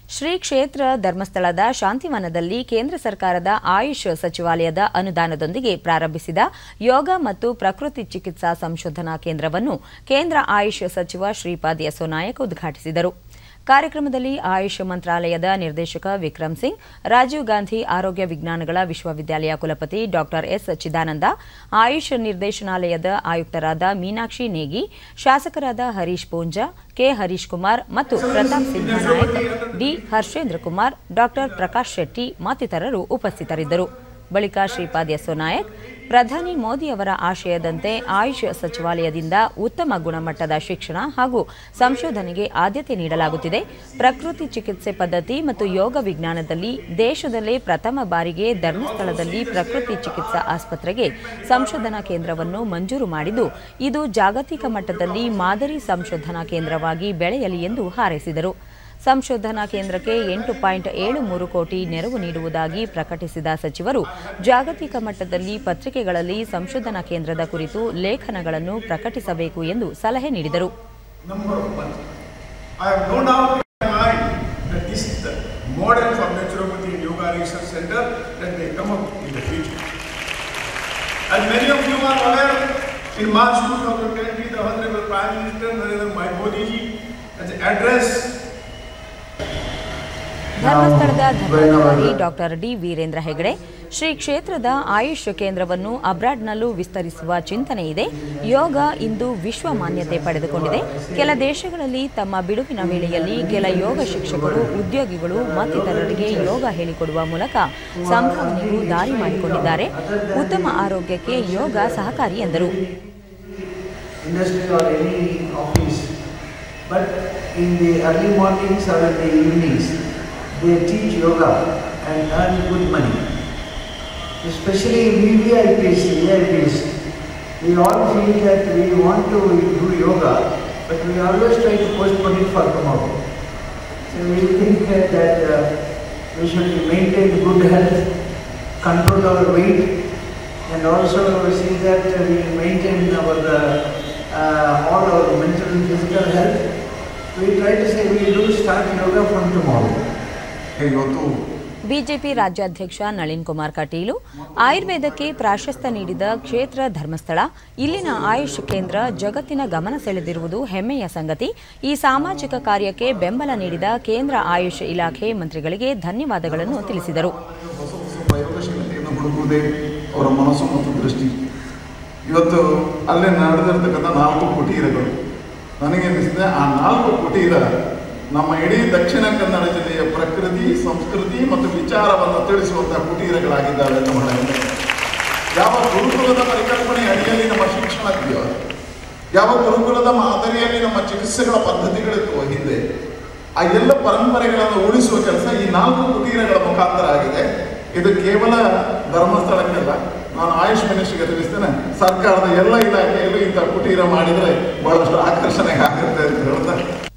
ಶ್ರೀ ಕ್ಷೇತ್ರ ಧರ್ಮಸ್ಥಳದ ಶಾಂತಿವನದಲ್ಲಿ ಕೇಂದ್ರ ಸರ್ಕಾರದ ಆಯುಷ್ ಸಚಿವಾಲಯದ ಅನುದಾನದೊಂದಿಗೆ ಪ್ರಾರಂಭಿಸಿದ ಯೋಗ ಮತ್ತು ಪ್ರಕೃತಿ ಚಿಕಿತ್ಸಾ ಸಂಶೋಧನಾ ಕೇಂದ್ರವನ್ನು ಕೇಂದ್ರ ಆಯುಷ್ ಸಚಿವ ಶ್ರೀಪಾದ್ ಯಸೋ ನಾಯಕ್ ಉದ್ಘಾಟಿಸಿದರು ಕಾರ್ಯಕ್ರಮದಲ್ಲಿ ಆಯುಷ್ ಮಂತ್ರಾಲಯದ ನಿರ್ದೇಶಕ ವಿಕ್ರಮ್ ಸಿಂಗ್ ರಾಜೀವ್ ಗಾಂಧಿ ಆರೋಗ್ಯ ವಿಜ್ಞಾನಗಳ ವಿಶ್ವವಿದ್ಯಾಲಯ ಕುಲಪತಿ ಡಾ ಎಸ್ ಚಿದಾನಂದ ಆಯುಷ್ ನಿರ್ದೇಶನಾಲಯದ ಆಯುಕ್ತರಾದ ಮೀನಾಕ್ಷಿ ನೇಗಿ ಶಾಸಕರಾದ ಹರೀಶ್ ಪೂಂಜಾ ಕೆ ಹರೀಶ್ ಕುಮಾರ್ ಮತ್ತು ಪ್ರತಾಪ್ ಸಿಂಹ ನಾಯಕ್ ಡಿ ಹರ್ಷೇಂದ್ರ ಕುಮಾರ್ ಡಾ ಪ್ರಕಾಶ್ ಶೆಟ್ಟಿ ಮತ್ತಿತರರು ಉಪಸ್ಥಿತರಿದ್ದರು ಬಳಿಕ ಶ್ರೀಪಾದ್ ಯಸೋ ನಾಯಕ್ ಪ್ರಧಾನಿ ಮೋದಿ ಅವರ ಆಶಯದಂತೆ ಆಯುಷ್ ಸಚಿವಾಲಯದಿಂದ ಉತ್ತಮ ಗುಣಮಟ್ಟದ ಶಿಕ್ಷಣ ಹಾಗೂ ಸಂಶೋಧನೆಗೆ ಆದ್ಯತೆ ನೀಡಲಾಗುತ್ತಿದೆ ಪ್ರಕೃತಿ ಚಿಕಿತ್ಸೆ ಪದ್ಧತಿ ಮತ್ತು ಯೋಗ ವಿಜ್ಞಾನದಲ್ಲಿ ದೇಶದಲ್ಲೇ ಪ್ರಥಮ ಬಾರಿಗೆ ಧರ್ಮಸ್ಥಳದಲ್ಲಿ ಪ್ರಕೃತಿ ಚಿಕಿತ್ಸಾ ಆಸ್ಪತ್ರೆಗೆ ಸಂಶೋಧನಾ ಕೇಂದ್ರವನ್ನು ಮಂಜೂರು ಮಾಡಿದ್ದು ಇದು ಜಾಗತಿಕ ಮಟ್ಟದಲ್ಲಿ ಮಾದರಿ ಸಂಶೋಧನಾ ಕೇಂದ್ರವಾಗಿ ಬೆಳೆಯಲಿ ಎಂದು ಹಾರೈಸಿದರು ಸಂಶೋಧನಾ ಕೇಂದ್ರಕ್ಕೆ ಎಂಟು ಪಾಯಿಂಟ್ ಏಳು ಮೂರು ಕೋಟಿ ನೆರವು ನೀಡುವುದಾಗಿ ಪ್ರಕಟಿಸಿದ ಸಚಿವರು ಜಾಗತಿಕ ಮಟ್ಟದಲ್ಲಿ ಪತ್ರಿಕೆಗಳಲ್ಲಿ ಸಂಶೋಧನಾ ಕೇಂದ್ರದ ಕುರಿತು ಲೇಖನಗಳನ್ನು ಪ್ರಕಟಿಸಬೇಕು ಎಂದು ಸಲಹೆ ನೀಡಿದರು number of months. I have no doubt in my mind that this is the model for naturopathy and yoga research center that may come up in the future. As many of you are aware, in March 2020, the Honorable Prime Minister Narendra Mai Modi ji has addressed ಧರ್ಮಸ್ಥಳದ ಧರ್ಮಾಧಿಕಾರಿ doctor D Veerendra Hegde Shri ಕ್ಷೇತ್ರದ ಆಯುಷ್ ಕೇಂದ್ರವನ್ನು ಅಬ್ರಾಡ್ನಲ್ಲೂ ವಿಸ್ತರಿಸುವ ಚಿಂತನೆ ಇದೆ ಯೋಗ ಇಂದು ವಿಶ್ವ ಮಾನ್ಯತೆ ಪಡೆದುಕೊಂಡಿದೆ ಕೆಲ ದೇಶಗಳಲ್ಲಿ ತಮ್ಮ ಬಿಡುವಿನ ವೇಳೆಯಲ್ಲಿ ಕೆಲ ಯೋಗ ಶಿಕ್ಷಕರು ಉದ್ಯೋಗಿಗಳು ಮತ್ತಿತರರಿಗೆ ಯೋಗ ಹೇಳಿಕೊಡುವ ಮೂಲಕ ಸಂಭಾವನೆಗೂ ದಾರಿ ಮಾಡಿಕೊಂಡಿದ್ದಾರೆ ಉತ್ತಮ ಆರೋಗ್ಯಕ್ಕೆ ಯೋಗ ಸಹಕಾರಿ ಎಂದರು industry or any office, but in the early mornings or in the evenings, they teach yoga and earn good money. Especially VVIPs, VIPs, we all feel that we want to do yoga, but we always try to postpone it for tomorrow. So we think that, that uh, we should maintain good health, control our weight, and also see that we maintain our uh, uh, all our mental and physical health. We try to say we do start yoga from tomorrow. ಇವತ್ತು BJP ರಾಜ್ಯಾಧ್ಯಕ್ಷ ನಳಿನ್ ಕುಮಾರ್ ಕಟೀಲು ಆಯುರ್ವೇದಕ್ಕೆ ಪ್ರಾಶಸ್ತ್ಯ ನೀಡಿದ ಕ್ಷೇತ್ರ ಧರ್ಮಸ್ಥಳ ಇಲ್ಲಿನ ಆಯುಷ್ ಕೇಂದ್ರ ಜಗತ್ತಿನ ಗಮನ ಸೆಳೆದಿರುವುದು ಹೆಮ್ಮೆಯ ಸಂಗತಿ ಈ ಸಾಮಾಜಿಕ ಕಾರ್ಯಕ್ಕೆ ಬೆಂಬಲ ನೀಡಿದ ಕೇಂದ್ರ ಆಯುಷ್ ಇಲಾಖೆ ಮಂತ್ರಿಗಳಿಗೆ ಧನ್ಯವಾದಗಳನ್ನು ತಿಳಿಸಿದರು ಹೊಸ ಹೊಸ ಪ್ರಯೋಗಶೀಲತೆಯನ್ನು ಹುಡುಕುವುದೇ ಅವರ ಮನಸ್ಸು ಮತ್ತು ದೃಷ್ಟಿ ಇವತ್ತು ಅಲ್ಲೇ ನಡೆದಿರ್ತಕ್ಕಂಥ ನಾಲ್ಕು ಕುಟೀರಗಳು ನನಗೆ ಅನಿಸಿದೆ ಆ ನಾಲ್ಕು ಕುಟೀರ ನಮ್ಮ ಇಡೀ ದಕ್ಷಿಣ ಕನ್ನಡ ಜಿಲ್ಲೆಯ ಪ್ರಕೃತಿ ಸಂಸ್ಕೃತಿ ಮತ್ತು ವಿಚಾರವನ್ನು ತಿಳಿಸುವಂತಹ ಕುಟೀರಗಳಾಗಿದ್ದಾವೆ ಅಂತ ಮಾಡಿದೆ ಯಾವ ಗುರುಕುಲದ ಪರಿಕಲ್ಪನೆ ಅಡಿಯಲ್ಲಿ ನಮ್ಮ ಶಿಕ್ಷಣ ಇದೆಯೋ ಯಾವ ಗುರುಕುಲದ ಮಾದರಿಯಲ್ಲಿ ನಮ್ಮ ಚಿಕಿತ್ಸೆಗಳ ಪದ್ಧತಿಗಳಿತ್ತು ಹಿಂದೆ ಆ ಎಲ್ಲ ಪರಂಪರೆಗಳನ್ನು ಉಳಿಸುವ ಕೆಲಸ ಈ ನಾಲ್ಕು ಕುಟೀರಗಳ ಮುಖಾಂತರ ಆಗಿದೆ ಇದು ಕೇವಲ ಧರ್ಮಸ್ಥಳಕ್ಕೆಲ್ಲ ನಾನು ಆಯುಷ್ ಮಿನಿಸ್ಟ್ರಿಗೆ ತಿಳಿಸ್ತೇನೆ ಸರ್ಕಾರದ ಎಲ್ಲ ಇಲಾಖೆಯಲ್ಲೂ ಇಂಥ ಕುಟೀರ ಮಾಡಿದರೆ ಬಹಳಷ್ಟು ಆಕರ್ಷಣೆ ಆಗುತ್ತೆ ಅಂತ ಹೇಳ್ತಾ